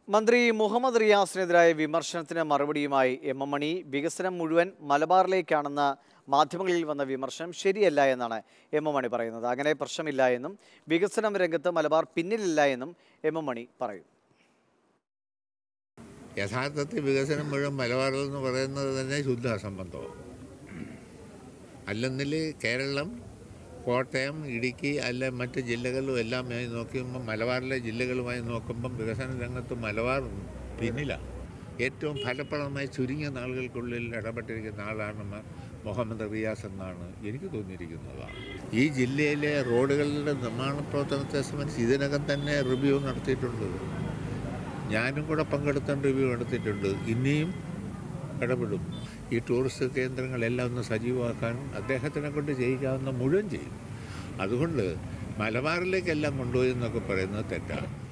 മന്ത്രി മുഹമ്മദ് റിയാസിനെതിരായ വിമർശനത്തിന് മറുപടിയുമായി എം എം മണി വികസനം മുഴുവൻ മലബാറിലേക്കാണെന്ന മാധ്യമങ്ങളിൽ വന്ന വിമർശനം ശരിയല്ല എന്നാണ് എം എം മണി പറയുന്നത് അങ്ങനെ പ്രശ്നമില്ല എന്നും വികസനം രംഗത്ത് മലബാർ പിന്നിലില്ല എന്നും എം എം മണി പറയും യഥാർത്ഥത്തിൽ വികസനം മുഴുവൻ മലബാറിൽ എന്ന് പറയുന്നത് തന്നെ ശുദ്ധ അസംബന്ധമാണ് അല്ലെന്നിൽ കേരളം കോട്ടയം ഇടുക്കി അല്ല മറ്റ് ജില്ലകളിലും എല്ലാം നോക്കുമ്പോൾ മലബാറിലെ ജില്ലകളുമായി നോക്കുമ്പം വികസന രംഗത്ത് മലബാർ പിന്നിലാണ് ഏറ്റവും ഫലപ്രദമായി ചുരുങ്ങിയ നാളുകൾക്കുള്ളിൽ ഇടപെട്ടിരിക്കുന്ന ആളാണ് മ- മുഹമ്മദ് റിയാസ് എന്നാണ് എനിക്ക് തോന്നിയിരിക്കുന്നതാണ് ഈ ജില്ലയിലെ റോഡുകളുടെ നിർമ്മാണ പ്രവർത്തനത്തെ സംബന്ധിച്ച് ഇതിനകം തന്നെ റിവ്യൂ നടത്തിയിട്ടുണ്ട് ഞാനും കൂടെ പങ്കെടുത്ത റിവ്യൂ നടത്തിയിട്ടുണ്ട് ഇനിയും ഇടപെടും ഈ ടൂറിസ്റ്റ് കേന്ദ്രങ്ങളെല്ലാം ഒന്ന് സജീവമാക്കാൻ അദ്ദേഹത്തിനെ കൊണ്ട് ചെയ്യിക്കാവുന്ന മുഴുവൻ ചെയ്യും അതുകൊണ്ട് മലബാറിലേക്കെല്ലാം കൊണ്ടുപോയി എന്നൊക്കെ പറയുന്നത് തെറ്റാണ്